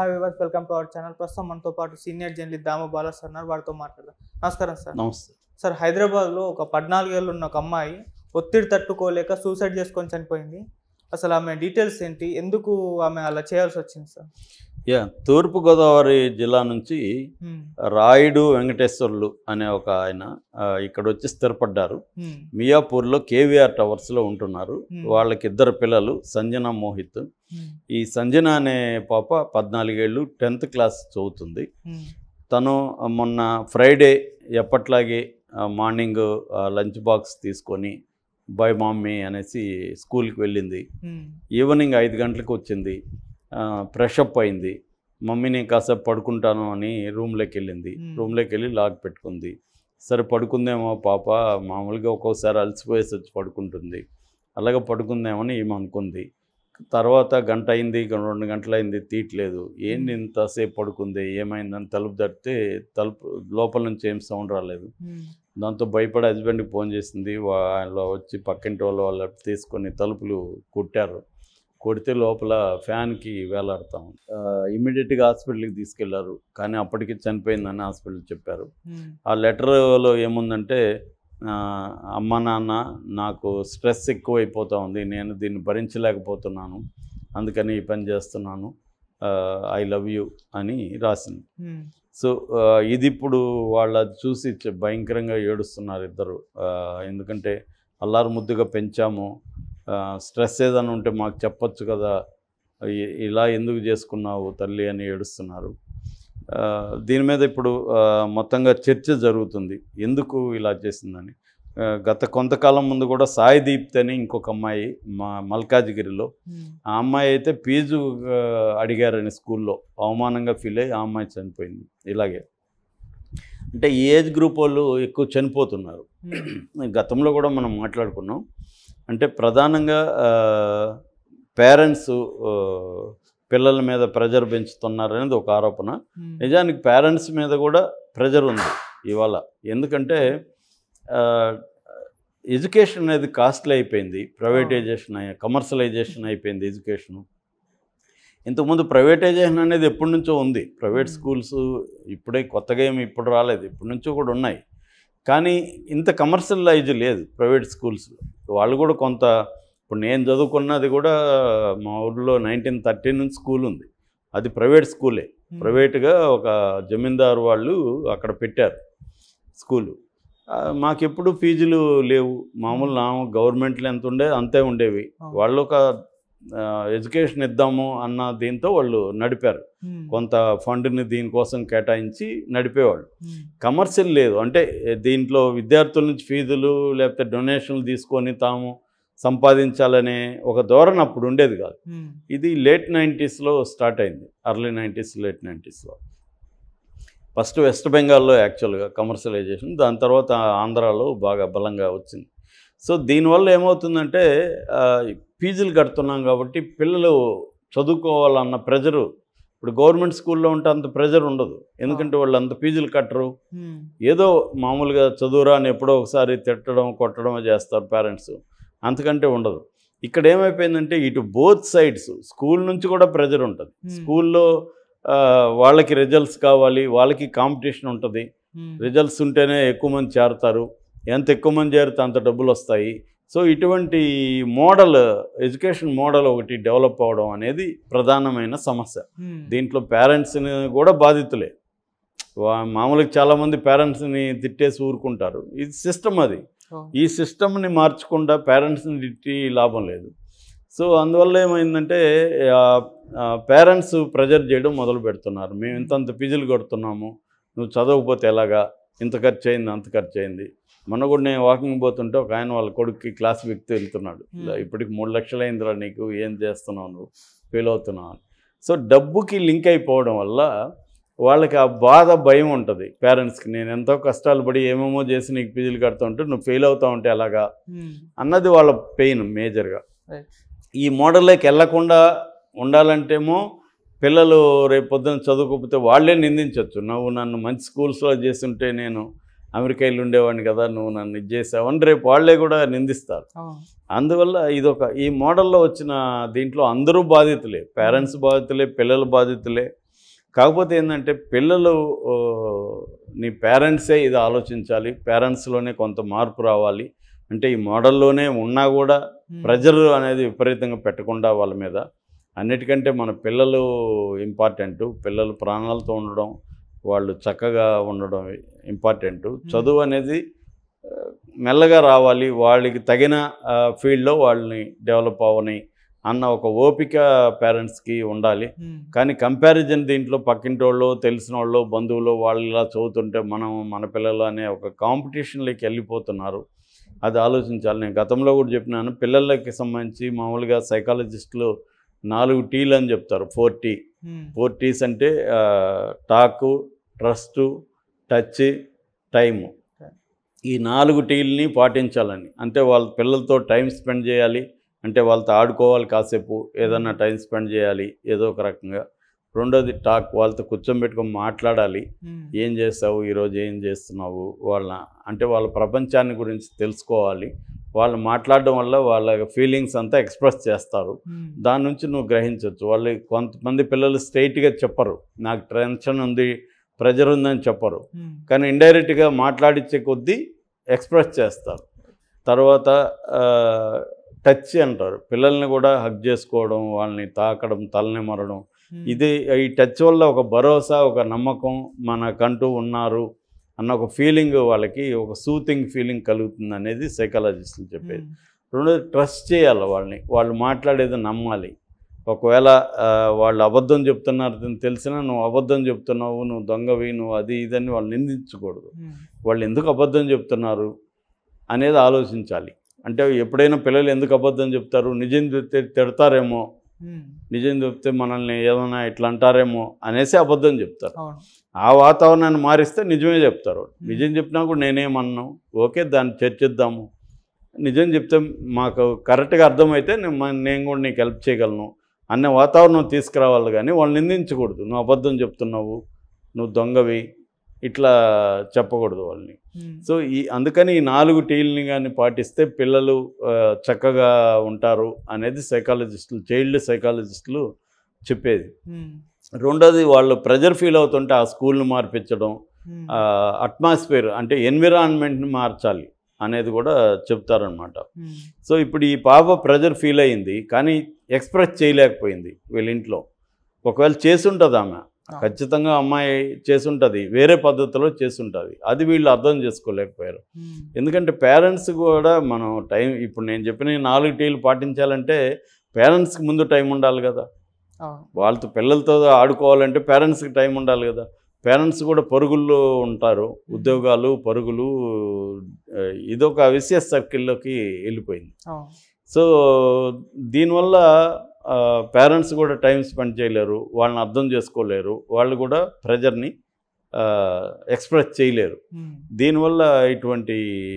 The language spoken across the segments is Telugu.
Hi viewers welcome to our channel ప్రస్తుతం మనతో పాటు senior journalist Dama Bala sir ఉన్నారు వారితో మాట్లాడదాం నమస్కారం సార్ నమస్తే సార్ హైదరాబాద్లో ఒక పద్నాలుగేళ్ళు ఉన్న ఒక అమ్మాయి ఒత్తిడి తట్టుకోలేక సూసైడ్ చేసుకొని చనిపోయింది అసలు ఆమె డీటెయిల్స్ ఏంటి ఎందుకు ఆమె అలా చేయాల్సి వచ్చింది సార్ యా తూర్పుగోదావరి జిల్లా నుంచి హ్మ్, రాయుడు వెంకటేశ్వర్లు అనే ఒక ఆయన ఆ, ఇక్కడ వచ్చి స్థిరపడ్డారు హ్మ్, మియాపూర్లో కేవీఆర్ టవర్స్లో ఉంటున్నారు Hmm. వాళ్ళకి ఇద్దరు పిల్లలు సంజన మోహిత్ హ్మ్, ఈ సంజన అనే పాప పద్నాలుగేళ్ళు టెన్త్ క్లాస్ చదువుతుంది హ్మ్, తను మొన్న ఫ్రైడే ఎప్పట్లాగే ఆ, మార్నింగ్ ఆ, లంచ్ బాక్స్ తీసుకొని బై మమ్మీ అనేసి స్కూల్కి వెళ్ళింది హ్మ్, ఈవినింగ్ ఐదు గంటలకు వచ్చింది ఫ్రెష్ అప్ అయింది మమ్మీని కాసేపు పడుకుంటాను అని రూమ్లోకి వెళ్ళింది Hmm. రూమ్లోకి వెళ్ళి లాక్ పెట్టుకుంది సరే పడుకుందేమో పాప మామూలుగా ఒక్కోసారి అలసిపోయేసి వచ్చి పడుకుంటుంది అలాగే పడుకుందేమో అని ఈమె అనుకుంది తర్వాత గంట అయింది గ- రెండు గంటలు అయింది తీయట్లేదు ఏంటి ఇంతసేపు పడుకుంది ఏమైందని తలుపు తడితే తలుపు లోపల నుంచి ఏం సౌండ్ రాలేదు హ్మ్, దాంతో భయపడి హస్బెండ్కి ఫోన్ చేసింది వాళ్ళు వచ్చి పక్కింటి వాళ్ళు వాళ్ళు తీసుకొని తలుపులు కొట్టారు కొడితే లోపల ఫ్యాన్కి వేలాడతాం ఇమ్మీడియట్గా హాస్పిటల్కి తీసుకెళ్లారు కానీ అప్పటికి చనిపోయిందని హాస్పిటల్ చెప్పారు హ్మ్, ఆ లెటర్లో ఏముందంటే ఆ, అమ్మ నాన్న నాకు స్ట్రెస్ ఎక్కువైపోతూ ఉంది నేను దీన్ని భరించలేకపోతున్నాను అందుకని ఈ పని చేస్తున్నాను ఐ లవ్ యూ అని రాసింది హ్మ్, సో ఆ, ఇది ఇప్పుడు వాళ్ళ చూసి చ- భయంకరంగా ఏడుస్తున్నారు ఇద్దరు ఆ, ఎందుకంటే అల్లారు ముద్దుగా పెంచాము ఆ, స్ట్రెస్ ఏదైనా ఉంటే మాకు చెప్పొచ్చు కదా ఇ- ఇలా ఎందుకు చేసుకున్నావు తల్లి అని ఏడుస్తున్నారు ఆ, దీని మీద ఇప్పుడు ఆ, మొత్తంగా చర్చ జరుగుతుంది ఎందుకు ఇలా చేసిందని ఆ, గత కొంతకాలం ముందు కూడా సాయి దీప్తి అని ఇంకొక అమ్మాయి మా మల్కాజ్గిరిలో హ్మ్, ఆ అమ్మాయి అయితే ఫీజు ఆ, అడిగారని స్కూల్లో అవమానంగా ఫీల్ అయ్యి ఆ అమ్మాయి చనిపోయింది ఇలాగే అంటే ఈ ఏజ్ గ్రూప్ వాళ్ళు ఎక్కువ చనిపోతున్నారు హ్మ్, గతంలో కూడా మనం మాట్లాడుకున్నాం అంటే ప్రధానంగా పేరెంట్స్ పిల్లల మీద ప్రెజర్ పెంచుతున్నారు అనేది ఒక ఆరోపణ హ్మ్, నిజానికి పేరెంట్స్ మీద కూడా ప్రెజర్ ఉంది ఇవాళ ఎందుకంటే ఎడ్యుకేషన్ అనేది కాస్ట్లీ అయిపోయింది ప్రైవేటైజేషన్ అయ్యి కమర్షియలైజేషన్ అయిపోయింది ఎడ్యుకేషన్ ఇంతకుముందు ప్రైవేటైజేషన్ అనేది ఎప్పటి నుంచో ఉంది ప్రైవేట్ Hmm. స్కూల్స్ ఇప్పుడే కొత్తగా ఏమి ఇప్పుడు రాలేదు ఇప్పటి నుంచో కూడా ఉన్నాయి కానీ ఇంత కమర్షియలైజ్ లేదు ప్రైవేట్ స్కూల్స్ వాళ్ళు కూడా కొంత ఇప్పుడు నేను చదువుకున్నది కూడా మా ఊర్లో నైన్టీన్ థర్టీ నుంచి స్కూల్ ఉంది అది ప్రైవేట్ స్కూలే హ్మ్, ప్రైవేట్గా ఒక జమీందారు వాళ్ళు అక్కడ పెట్టారు స్కూలు ఆ, మాకెప్పుడు ఫీజులు లేవు మామూలు నా గవర్నమెంట్లో ఎంత ఉండే అంతే ఉండేవి అవును. వాళ్ళు ఒక ఆ, ఎడ్యుకేషన్ ఇద్దాము అన్న దీంతో వాళ్ళు నడిపారు హ్మ్, కొంత ఫండ్ని దీనికోసం కేటాయించి నడిపేవాళ్ళు హ్మ్, కమర్షియల్ లేదు అంటే ఏ, దీంట్లో విద్యార్థుల నుంచి ఫీజులు లేకపోతే డొనేషన్లు తీసుకొని తాము సంపాదించాలనే ఒక ధోరణి అప్పుడు ఉండేది కాదు హ్మ్, ఇది లేట్ నైంటీస్లో స్టార్ట్ అయింది అర్లీ నైంటీస్ లేట్ నైంటీస్లో ఫస్ట్ వెస్ట్ బెంగాల్లో యాక్చువల్గా కమర్షియలైజేషన్ దాని తర్వాత ఆంధ్రాలో బాగా బలంగా వచ్చింది సో దీనివల్ల ఏమవుతుందంటే ఆ, ఫీజులు కడుతున్నాం కాబట్టి పిల్లలు చదువుకోవాలన్న ప్రెజరు ఇప్పుడు గవర్నమెంట్ స్కూల్లో ఉంటే అంత ప్రెజర్ ఉండదు ఎందుకంటే వాళ్ళు అంత ఫీజులు కట్టరు హ్మ్, ఏదో మామూలుగా చదువురా అని ఎప్పుడో ఒకసారి తిట్టడం కొట్టడం చేస్తారు పేరెంట్స్ అంతకంటే ఉండదు ఇక్కడ ఏమైపోయిందంటే ఇటు బోత్ సైడ్స్ స్కూల్ నుంచి కూడా ప్రెజర్ ఉంటుంది Hmm. స్కూల్లో ఆ, వాళ్ళకి రిజల్ట్స్ కావాలి వాళ్ళకి కాంపిటీషన్ ఉంటుంది హ్మ్, రిజల్ట్స్ ఉంటేనే ఎక్కువ మంది చేరతారు ఎంత ఎక్కువ మంది చేరితే అంత డబ్బులు వస్తాయి సో ఇటువంటి మోడల్ ఎడ్యుకేషన్ మోడల్ ఒకటి డెవలప్ అవడం అనేది ప్రధానమైన సమస్య హ్మ్, దీంట్లో పేరెంట్స్ని కూడా బాధితులే వా- మామూలుగా చాలామంది పేరెంట్స్ని తిట్టేసి ఊరుకుంటారు ఇది సిస్టమ్ అది అవును. ఈ సిస్టమ్ని మార్చకుండా పేరెంట్స్ని తిట్టి లాభం లేదు సో అందువల్ల ఏమైందంటే పేరెంట్స్ ప్రెజర్ చేయడం మొదలు పెడుతున్నారు మేము ఇంతంత ఫీజులు కడుతున్నాము నువ్వు చదవకపోతే ఎలాగా ఇంత ఖర్చు అయింది అంత ఖర్చు అయింది మొన్న కూడా నేను వాకింగ్ పోతుంటే ఒక ఆయన వాళ్ళ కొడుక్కి క్లాస్ వ్యక్తి వెళ్తున్నాడు Hmm. ఇలా ఇప్పటికి మూడు లక్షలు అయిందిరా నీకు ఏం చేస్తున్నావు నువ్వు ఫెయిల్ అవుతున్నావు అని. సో డబ్బుకి లింక్ అయిపోవడం వల్ల వాళ్ళకి ఆ బాధ భయం ఉంటుంది పేరెంట్స్కి నేను ఎంతో కష్టాలు పడి ఏమేమో చేసి నీకు ఫీజులు కడుతూ ఉంటే నువ్వు ఫెయిల్ అవుతా ఉంటే ఎలాగా హ్మ్, అన్నది వాళ్ళ పెయిన్ మేజర్గా రైట్. ఈ మోడల్లోకి వెళ్లకుండా ఉండాలంటేమో పిల్లలు రేపు పొద్దున చదువుకోకపోతే వాళ్ళే నిందించవచ్చు నువ్వు నన్ను మంచి స్కూల్స్లో చేస్తుంటే నేను అమెరికా వెళ్ళి ఉండేవాడిని కదా నువ్వు నన్ను ఇది చేసావని రేపు వాళ్ళే కూడా నిందిస్తారు అవును. అందువల్ల ఇదొక ఈ మోడల్లో వచ్చిన దీంట్లో అందరూ బాధితులే పేరెంట్స్ బాధితులే పిల్లలు బాధితులే కాకపోతే ఏంటంటే పిల్లలు ఓ, నీ పేరెంట్సే ఇది ఆలోచించాలి పేరెంట్స్లోనే కొంత మార్పు రావాలి అంటే ఈ మోడల్లోనే ఉన్నా కూడా ఉమ్. ప్రెజర్ అనేది విపరీతంగా పెట్టకుండా వాళ్ళ మీద అన్నిటికంటే మన పిల్లలు ఇంపార్టెంట్ పిల్లలు ప్రాణాలతో ఉండడం వాళ్ళు చక్కగా ఉండడం ఇంపార్టెంట్ చదువు అనేది ఆ, మెల్లగా రావాలి వాళ్ళకి తగిన ఫీల్డ్లో వాళ్ళని డెవలప్ అవ్వని అన్న ఒక ఓపిక పేరెంట్స్కి ఉండాలి ఉమ్. కానీ కంపారిజన్ దీంట్లో పక్కింటి వాళ్ళు తెలిసిన వాళ్ళు బంధువులు వాళ్ళు ఇలా చదువుతుంటే మనం మన పిల్లలు అనే ఒక కాంపిటీషన్లోకి వెళ్ళిపోతున్నారు అది ఆలోచించాలి నేను గతంలో కూడా చెప్పినాను పిల్లలకి సంబంధించి మామూలుగా సైకాలజిస్టులు నాలుగు టీలు అని చెప్తారు four tea um. Four teas అంటే ఆ, టాకు ట్రస్టు టచ్ టైము ఈ నాలుగు టీల్ని పాటించాలని అంటే వాళ్ళ పిల్లలతో టైం స్పెండ్ చేయాలి అంటే వాళ్ళతో ఆడుకోవాలి కాసేపు ఏదన్నా టైం స్పెండ్ చేయాలి ఏదో ఒక రకంగా రెండోది టాక్ వాళ్ళతో కూర్చోబెట్టుకొని మాట్లాడాలి ఉమ్. ఏం చేస్తావు ఈరోజు ఏం చేస్తున్నావు వాళ్ళ అంటే వాళ్ళ ప్రపంచాన్ని గురించి తెలుసుకోవాలి వాళ్ళు మాట్లాడడం వల్ల వాళ్ళ ఫీలింగ్స్ అంతా ఎక్స్ప్రెస్ చేస్తారు ఉమ్. దాని నుంచి నువ్వు గ్రహించవచ్చు వాళ్ళు కొంతమంది పిల్లలు స్ట్రైట్గా చెప్పరు నాకు టెన్షన్ ఉంది ప్రెజర్ ఉందని చెప్పరు ఉమ్. కానీ ఇండైరెక్ట్గా మాట్లాడించే కొద్దీ ఎక్స్ప్రెస్ చేస్తారు తర్వాత టచ్ అంటారు పిల్లల్ని కూడా హగ్ చేసుకోవడం వాళ్ళని తాకడం తలని మరడం ఉమ్. ఇది ఈ టచ్ వల్ల ఒక భరోసా ఒక నమ్మకం మనకంటూ ఉన్నారు అన్న ఒక ఫీలింగ్ వాళ్ళకి ఒక సూతింగ్ ఫీలింగ్ కలుగుతుంది అనేది సైకాలజిస్టులు చెప్పేది ఉమ్. రెండోది ట్రస్ట్ చేయాలి వాళ్ళని వాళ్ళు మాట్లాడేది నమ్మాలి ఒకవేళ ఆ, వాళ్ళు అబద్ధం చెప్తున్నారు అని తెలిసినా నువ్వు అబద్ధం చెప్తున్నావు నువ్వు దొంగవి నువ్వు అది ఇదని వాళ్ళు నిందించకూడదు ఉమ్. వాళ్ళు ఎందుకు అబద్ధం చెప్తున్నారు అనేది ఆలోచించాలి అంటే ఎప్పుడైనా పిల్లలు ఎందుకు అబద్ధం చెప్తారు నిజం చెప్తే తిడతారేమో ఉమ్. నిజం చెప్తే మనల్ని ఏదైనా ఇట్లా అంటారేమో అనేసి అబద్ధం చెప్తారు అవును ఆ వాతావరణాన్ని మారిస్తే నిజమే చెప్తారు నిజం చెప్పినా కూడా నేనేమన్నాను ఓకే దాన్ని చర్చిద్దాము నిజం చెప్తే మాకు కరెక్ట్గా అర్థమైతే నేను మ- నేను కూడా నీకు హెల్ప్ చేయగలను అనే వాతావరణం తీసుకురావాలి కానీ వాళ్ళు నిందించకూడదు నువ్వు అబద్ధం చెప్తున్నావు నువ్వు దొంగవి ఇట్లా చెప్పకూడదు వాళ్ళని ఉమ్. సో ఈ అందుకని ఈ నాలుగు టీల్ని కానీ పాటిస్తే పిల్లలు ఆ, చక్కగా ఉంటారు అనేది సైకాలజిస్టులు చైల్డ్ సైకాలజిస్టులు చెప్పేది ఉమ్. రెండోది వాళ్ళు ప్రెజర్ ఫీల్ అవుతుంటే ఆ స్కూల్ని మార్పించడం ఉమ్. అట్మాస్ఫియర్ అంటే ఎన్విరాన్మెంట్ని మార్చాలి అనేది కూడా చెప్తారనమాట ఉమ్. సో ఇప్పుడు ఈ పాప ప్రెజర్ ఫీల్ అయింది కానీ ఎక్స్ప్రెస్ చేయలేకపోయింది వీళ్ళ ఇంట్లో ఒకవేళ చేసుంటుంది ఆమె ఖచ్చితంగా అమ్మాయి చేసుంటుంది వేరే పద్ధతిలో చేసుంటుంది అది వీళ్ళు అర్థం చేసుకోలేకపోయారు ఉమ్. ఎందుకంటే పేరెంట్స్ కూడా మనం టైం ఇప్పుడు నేను చెప్పిన ఈ నాలుగు టీలు పాటించాలంటే పేరెంట్స్కి ముందు టైం ఉండాలి కదా అవును వాళ్ళతో పిల్లలతో ఆడుకోవాలంటే పేరెంట్స్కి టైం ఉండాలి కదా పేరెంట్స్ కూడా పరుగుల్లో ఉంటారు ఉద్యోగాలు పరుగులు ఆ, ఇదొక విసియస్ సర్కిల్లోకి వెళ్ళిపోయింది అవును సో దీనివల్ల పేరెంట్స్ కూడా టైం స్పెండ్ చేయలేరు వాళ్ళని అర్థం చేసుకోలేరు వాళ్ళు కూడా ప్రెజర్ని ఎక్స్ప్రెస్ చేయలేరు ఉమ్. దీనివల్ల ఇటువంటి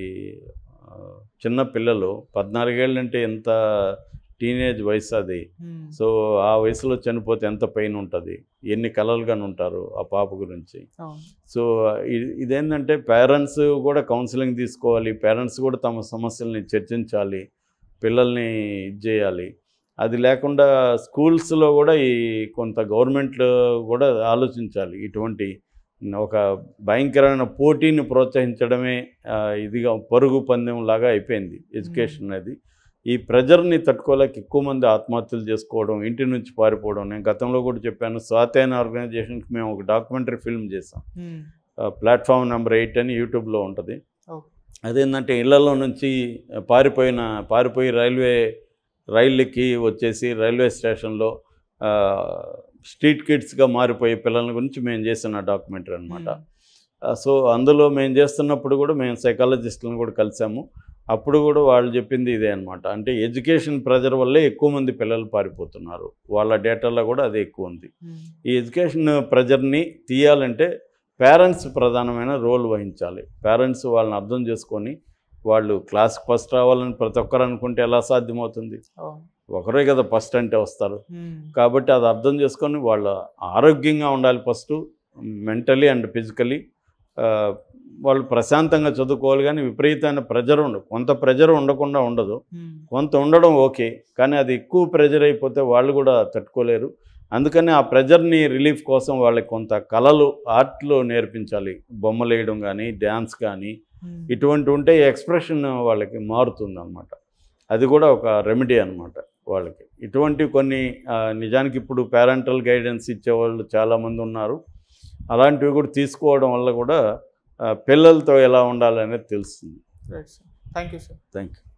ఆ, చిన్న పిల్లలు పద్నాలుగేళ్ళు అంటే ఎంత టీనేజ్ వయసు అది ఉమ్. సో ఆ వయసులో చనిపోతే ఎంత పెయిన్ ఉంటుంది ఎన్ని కలలుగానే ఉంటారు ఆ పాప గురించి అవును సో ఇ- ఇదేంటంటే పేరెంట్స్ కూడా కౌన్సిలింగ్ తీసుకోవాలి పేరెంట్స్ కూడా తమ సమస్యల్ని చర్చించాలి పిల్లల్ని ఇది చేయాలి అది లేకుండా స్కూల్స్లో కూడా ఈ కొంత గవర్నమెంట్ కూడా ఆలోచించాలి ఇటువంటి ఒక భయంకరమైన పోటీని ప్రోత్సహించడమే ఆ, ఇదిగా పరుగు పందెం లాగా అయిపోయింది ఎడ్యుకేషన్ అనేది ఈ ప్రెజర్ని తట్టుకోలేక ఎక్కువ మంది ఆత్మహత్యలు చేసుకోవడం ఇంటి నుంచి పారిపోవడం నేను గతంలో కూడా చెప్పాను స్వాతి అనే ఆర్గనైజేషన్కి మేము ఒక డాక్యుమెంటరీ ఫిల్మ్ చేసాం ఉమ్. ప్లాట్ఫామ్ నెంబర్ ఎయిట్ అని యూట్యూబ్లో ఉంటుంది ఓకే అదేంటంటే ఇళ్లలో నుంచి పారిపోయిన పారిపోయి రైల్వే రైళ్ళకి వచ్చేసి రైల్వే స్టేషన్లో ఆ, స్ట్రీట్ కిడ్స్గా మారిపోయే పిల్లల గురించి మేము చేసిన డాక్యుమెంటరీ అనమాట ఉమ్. సో అందులో మేము చేస్తున్నప్పుడు కూడా మేము సైకాలజిస్టులను కూడా కలిసాము అప్పుడు కూడా వాళ్ళు చెప్పింది ఇదే అనమాట అంటే ఎడ్యుకేషన్ ప్రెజర్ వల్లే ఎక్కువ మంది పిల్లలు పారిపోతున్నారు వాళ్ళ డేటాలో కూడా అదే ఎక్కువ ఉంది ఉమ్. ఈ ఎడ్యుకేషన్ ప్రెజర్ని తీయాలంటే పేరెంట్స్ ప్రధానమైన రోల్ వహించాలి పేరెంట్స్ వాళ్ళని అర్థం చేసుకొని వాళ్ళు క్లాస్ ఫస్ట్ రావాలని ప్రతి ఒక్కరు అనుకుంటే ఎలా సాధ్యమవుతుంది అవును ఒకరే కదా ఫస్ట్ అంటే వస్తారు ఉమ్. కాబట్టి అది అర్థం చేసుకొని వాళ్ళు ఆరోగ్యంగా ఉండాలి ఫస్ట్ మెంటలీ అండ్ ఫిజికలీ వాళ్ళు ప్రశాంతంగా చదువుకోవాలి కానీ విపరీతమైన ప్రెజర్ ఉండదు కొంత ప్రెజర్ ఉండకుండా ఉండదు ఉమ్. కొంత ఉండడం ఓకే కానీ అది ఎక్కువ ప్రెజర్ అయిపోతే వాళ్ళు కూడా తట్టుకోలేరు అందుకని ఆ ప్రెజర్ని రిలీఫ్ కోసం వాళ్ళకి కొంత కళలు ఆర్ట్లో నేర్పించాలి బొమ్మలు వేయడం కానీ డ్యాన్స్ కానీ ఇటువంటి ఉంటే ఎక్స్ప్రెషన్ వాళ్ళకి మారుతుంది అనమాట అది కూడా ఒక రెమెడీ అనమాట వాళ్ళకి ఇటువంటి కొన్ని ఆ, నిజానికి ఇప్పుడు పేరెంటల్ గైడెన్స్ ఇచ్చేవాళ్ళు చాలామంది ఉన్నారు అలాంటివి కూడా తీసుకోవడం వల్ల కూడా ఆ, పిల్లలతో ఎలా ఉండాలనేది తెలుస్తుంది right sir thank you sir thank you